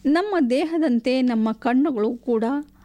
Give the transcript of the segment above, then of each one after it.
ನಮ್ಮ ದೇಹದಂತೆ ನಮ್ಮ ಕಣ್ಣುಗಳು ಕೂಡ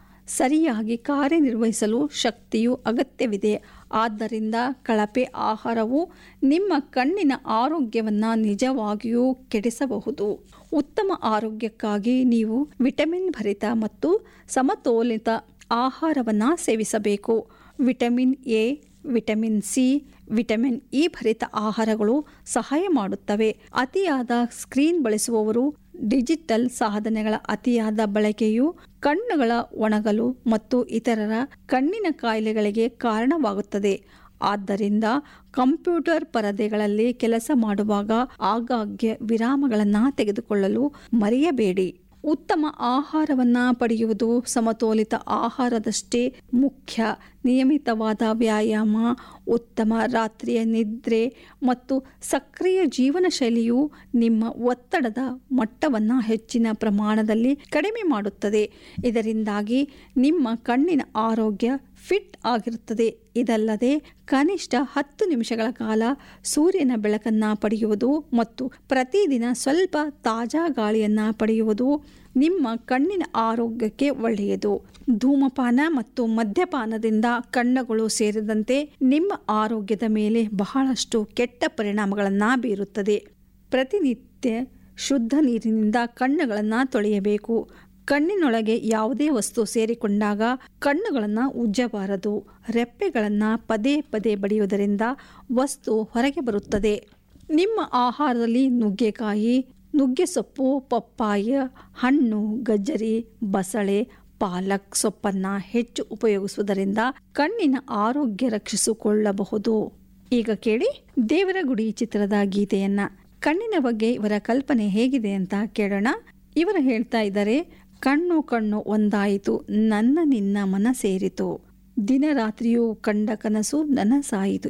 ಸರಿಯಾಗಿ ಕಾರ್ಯನಿರ್ವಹಿಸಲು ಶಕ್ತಿಯು ಅಗತ್ಯವಿದೆ ಆದ್ದರಿಂದ ಕಳಪೆ ಆಹಾರವು ನಿಮ್ಮ ಕಣ್ಣಿನ ಆರೋಗ್ಯವನ್ನು ನಿಜವಾಗಿಯೂ ಕೆಡಿಸಬಹುದು ಉತ್ತಮ ಆರೋಗ್ಯಕ್ಕಾಗಿ ನೀವು ವಿಟಮಿನ್ ಭರಿತ ಮತ್ತು ಸಮತೋಲಿತ ಆಹಾರವನ್ನು ಸೇವಿಸಬೇಕು vitamin A vitamin C vitamin E ಭರಿತ ಆಹಾರಗಳು ಸಹಾಯ ಮಾಡುತ್ತವೆ ಅತಿಯಾದ ಸ್ಕ್ರೀನ್ ಬಳಸುವವರು ಡಿಜಿಟಲ್ ಸಾಧನೆಗಳ ಅತಿಯಾದ ಬಳಕೆಯು ಕಣ್ಣುಗಳ ಒಣಗಲು ಮತ್ತು ಇತರರ ಕಣ್ಣಿನ ಕಾಯಿಲೆಗಳಿಗೆ ಕಾರಣವಾಗುತ್ತದೆ ಆದ್ದರಿಂದ ಕಂಪ್ಯೂಟರ್ ಪರದೆಗಳಲ್ಲಿ ಕೆಲಸ ಮಾಡುವಾಗ ಆಗಾಗ್ಗೆ ವಿರಾಮಗಳನ್ನು ತೆಗೆದುಕೊಳ್ಳಲು ಮರೆಯಬೇಡಿ ಉತ್ತಮ ಆಹಾರವನ್ನು ಪಡೆಯುವುದು ಸಮತೋಲಿತ ಆಹಾರದಷ್ಟೇ ಮುಖ್ಯ ನಿಯಮಿತವಾದ ವ್ಯಾಯಾಮ ಉತ್ತಮ ರಾತ್ರಿಯ ನಿದ್ರೆ ಮತ್ತು ಸಕ್ರಿಯ ಜೀವನ ಶೈಲಿಯು ನಿಮ್ಮ ಒತ್ತಡದ ಮಟ್ಟವನ್ನು ಹೆಚ್ಚಿನ ಪ್ರಮಾಣದಲ್ಲಿ ಕಡಿಮೆ ಮಾಡುತ್ತದೆ ಇದರಿಂದಾಗಿ ನಿಮ್ಮ ಕಣ್ಣಿನ ಆರೋಗ್ಯ ಫಿಟ್ ಆಗಿರುತ್ತದೆ ಇದಲ್ಲದೆ ಕನಿಷ್ಠ ಹತ್ತು ನಿಮಿಷಗಳ ಕಾಲ ಸೂರ್ಯನ ಬೆಳಕನ್ನು ಪಡೆಯುವುದು ಮತ್ತು ಪ್ರತಿದಿನ ಸ್ವಲ್ಪ ತಾಜಾ ಗಾಳಿಯನ್ನು ಪಡೆಯುವುದು ನಿಮ್ಮ ಕಣ್ಣಿನ ಆರೋಗ್ಯಕ್ಕೆ ಒಳ್ಳೆಯದು ಧೂಮಪಾನ ಮತ್ತು ಮದ್ಯಪಾನದಿಂದ ಕಣ್ಣುಗಳು ಸೇರಿದಂತೆ ನಿಮ್ಮ ಆರೋಗ್ಯದ ಮೇಲೆ ಬಹಳಷ್ಟು ಕೆಟ್ಟ ಪರಿಣಾಮಗಳನ್ನು ಬೀರುತ್ತದೆ ಪ್ರತಿನಿತ್ಯ ಶುದ್ಧ ನೀರಿನಿಂದ ಕಣ್ಣುಗಳನ್ನು ತೊಳೆಯಬೇಕು ಕಣ್ಣಿನೊಳಗೆ ಯಾವುದೇ ವಸ್ತು ಸೇರಿಕೊಂಡಾಗ ಕಣ್ಣುಗಳನ್ನು ಉಜ್ಜಬಾರದು ರೆಪ್ಪೆಗಳನ್ನು ಪದೇ ಪದೇ ಬಡಿಯುವುದರಿಂದ ವಸ್ತು ಹೊರಗೆ ಬರುತ್ತದೆ ನಿಮ್ಮ ಆಹಾರದಲ್ಲಿ ನುಗ್ಗೆಕಾಯಿ ನುಗ್ಗೆ ಸೊಪ್ಪು ಪಪ್ಪಾಯ ಹಣ್ಣು ಗಜ್ಜರಿ ಬಸಳೆ ಪಾಲಕ್ ಸೊಪ್ಪನ್ನು ಹೆಚ್ಚು ಉಪಯೋಗಿಸುವುದರಿಂದ ಕಣ್ಣಿನ ಆರೋಗ್ಯ ರಕ್ಷಿಸಿಕೊಳ್ಳಬಹುದು ಈಗ ಕೇಳಿ ದೇವರ ಗುಡಿ ಚಿತ್ರದ ಗೀತೆಯನ್ನ ಕಣ್ಣಿನ ಬಗ್ಗೆ ಇವರ ಕಲ್ಪನೆ ಹೇಗಿದೆ ಅಂತ ಕೇಳೋಣ ಇವರು ಹೇಳ್ತಾ ಇದ್ದಾರೆ ಕಣ್ಣು ಕಣ್ಣು ಒಂದಾಯಿತು ನನ್ನ ನಿನ್ನ ಮನ ಸೇರಿತು ದಿನ ರಾತ್ರಿಯೂ ಕಂಡ ಕನಸು ನನಸಾಯಿತು